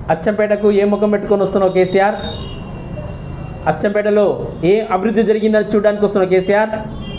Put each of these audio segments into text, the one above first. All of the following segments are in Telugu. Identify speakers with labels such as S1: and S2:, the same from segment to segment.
S1: అచ్చంపేటకు ఏ ముఖం పెట్టుకొని వస్తున్నావు కేసీఆర్ అచ్చంపేటలో ఏ అభివృద్ధి జరిగిందని చూడడానికి వస్తున్నావు కేసీఆర్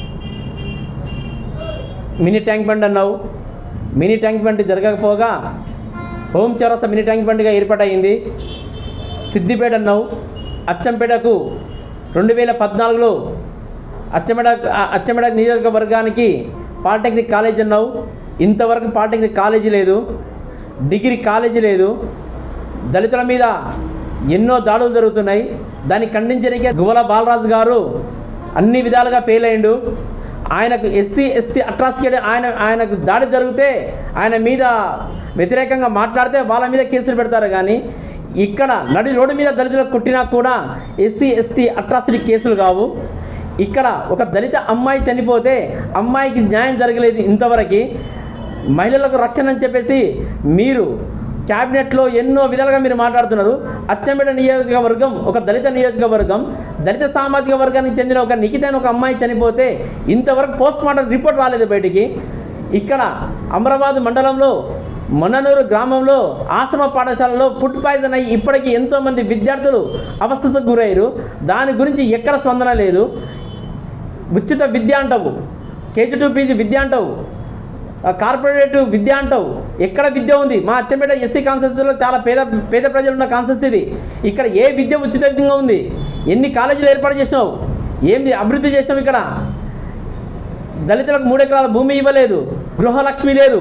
S1: మినీ ట్యాంక్ బండ్ అన్నావు మినీ ట్యాంక్ బండ్ జరగకపోగా హోమ్ చౌరస్తా మినీ ట్యాంక్ బండ్గా ఏర్పాటైంది సిద్దిపేట అన్నావు అచ్చంపేటకు రెండు వేల పద్నాలుగులో అచ్చంపేట అచ్చంపేట నియోజకవర్గానికి పాలిటెక్నిక్ కాలేజ్ అన్నావు ఇంతవరకు పాలిటెక్నిక్ కాలేజీ లేదు డిగ్రీ కాలేజీ లేదు దళితుల మీద ఎన్నో దాడులు జరుగుతున్నాయి దాన్ని ఖండించడానికే గువల బాలరాజు గారు అన్ని విధాలుగా ఫెయిల్ అయ్యిండు ఆయనకు ఎస్సీ ఎస్టీ అట్రాసిటీ ఆయన ఆయనకు దాడి జరిగితే ఆయన మీద వ్యతిరేకంగా మాట్లాడితే వాళ్ళ మీద కేసులు పెడతారు కానీ ఇక్కడ నడి రోడ్డు మీద దళితులకు కొట్టినా కూడా ఎస్సీ ఎస్టీ అట్రాసిటీ కేసులు కావు ఇక్కడ ఒక దళిత అమ్మాయి చనిపోతే అమ్మాయికి న్యాయం జరగలేదు ఇంతవరకు మహిళలకు రక్షణ అని చెప్పేసి మీరు క్యాబినెట్లో ఎన్నో విధాలుగా మీరు మాట్లాడుతున్నారు అచ్చంపేట నియోజకవర్గం ఒక దళిత నియోజకవర్గం దళిత సామాజిక వర్గానికి చెందిన ఒక నిఖిత అని ఒక అమ్మాయి చనిపోతే ఇంతవరకు పోస్ట్ మార్టం రిపోర్ట్ రాలేదు బయటికి ఇక్కడ అమరాబాద్ మండలంలో మొన్ననూరు గ్రామంలో ఆశ్రమ పాఠశాలలో ఫుడ్ పాయిజన్ అయ్యి ఇప్పటికీ ఎంతోమంది విద్యార్థులు అవస్థతకు గురయ్యారు దాని గురించి ఎక్కడ స్పందన లేదు ఉచిత విద్య అంటావు కేజీ టూ పీజీ విద్య అంటావు ఆ కార్పొరేట్ విద్య అంటావు ఎక్కడ విద్య ఉంది మా అచ్చంపేట ఎస్సీ కాన్సెన్స్లో చాలా పేద పేద ప్రజలు ఉన్న కాన్సెన్స్ ఇది ఇక్కడ ఏ విద్య ఉచిత విధంగా ఉంది ఎన్ని కాలేజీలు ఏర్పాటు చేసినావు ఏంది అభివృద్ధి చేసినావు ఇక్కడ దళితులకు మూడు ఎకరాల భూమి ఇవ్వలేదు గృహలక్ష్మి లేదు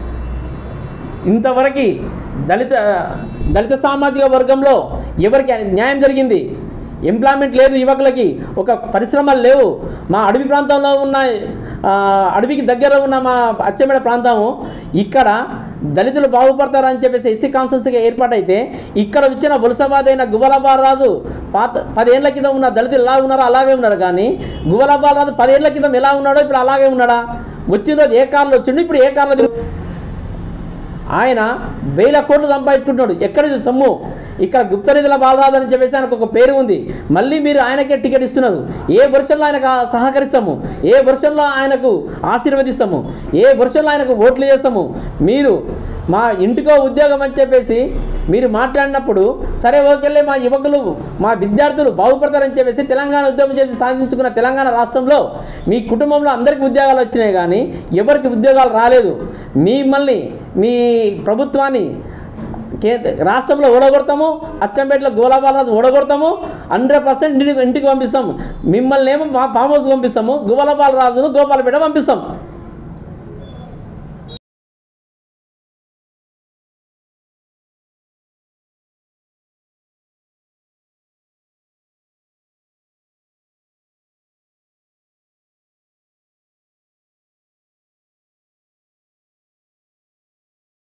S1: ఇంతవరకు దళిత దళిత సామాజిక వర్గంలో ఎవరికి న్యాయం జరిగింది ఎంప్లాయ్మెంట్ లేదు యువకులకి ఒక పరిశ్రమలు లేవు మా అడవి ప్రాంతంలో ఉన్న ఆ, అడవికి దగ్గర ఉన్న మా అచ్చమేడ ప్రాంతము ఇక్కడ దళితులు బాగుపడతారని చెప్పేసి ఎస్సీ కాన్సెన్స్గా ఏర్పాటైతే ఇక్కడ వచ్చిన వలసబాద్ అయిన గువలాబాద్ రాజు పాత పదేళ్ల క్రితం ఉన్న దళితులు ఎలా ఉన్నారో అలాగే ఉన్నారు కానీ గువలాబాద్ రాజు పదేళ్ల క్రితం ఎలా ఉన్నాడో ఇప్పుడు అలాగే ఉన్నాడా వచ్చిన రోజు ఏ కార్లో వచ్చిండు ఇప్పుడు ఏ కార్లో తిరుగు- ఆయన వేల కోట్లు సంపాదించుకుంటున్నాడు ఎక్కడి సొమ్ము ఇక్కడ గుప్త నిధుల బాలరాజు అని చెప్పేసి ఆయనకు ఒక పేరు ఉంది మళ్ళీ మీరు ఆయనకే టికెట్ ఇస్తున్నారు ఏ వర్షంలో ఆయనకు ఆ- సహకరిస్తాము ఏ వర్షంలో ఆయనకు ఆశీర్వదిస్తాము ఏ వర్షంలో ఆయనకు ఓట్లు చేస్తాము మీరు మా ఇంటికో ఉద్యోగం అని చెప్పేసి మీరు మాట్లాడినప్పుడు సరే ఓకేలే మా యువకులు మా విద్యార్థులు బాగుపడతారని చెప్పేసి తెలంగాణ ఉద్యమం చేసి సాధించుకున్న తెలంగాణ రాష్ట్రంలో మీ కుటుంబంలో అందరికీ ఉద్యోగాలు వచ్చినాయి కానీ ఎవరికి ఉద్యోగాలు రాలేదు మిమ్మల్ని మీ ప్రభుత్వాన్ని కే రాష్ట్రంలో ఓడగొడతాము అచ్చంపేటలో గోలాబాలరాజు ఓడగొడతాము హండ్రెడ్ పర్సెంట్ ఇంటికి ఇంటికి పంపిస్తాము మిమ్మల్ని ఏమో ఫామ్ హౌస్కి పంపిస్తాము గోపాలబాలరాజును గోపాలపేట పంపిస్తాం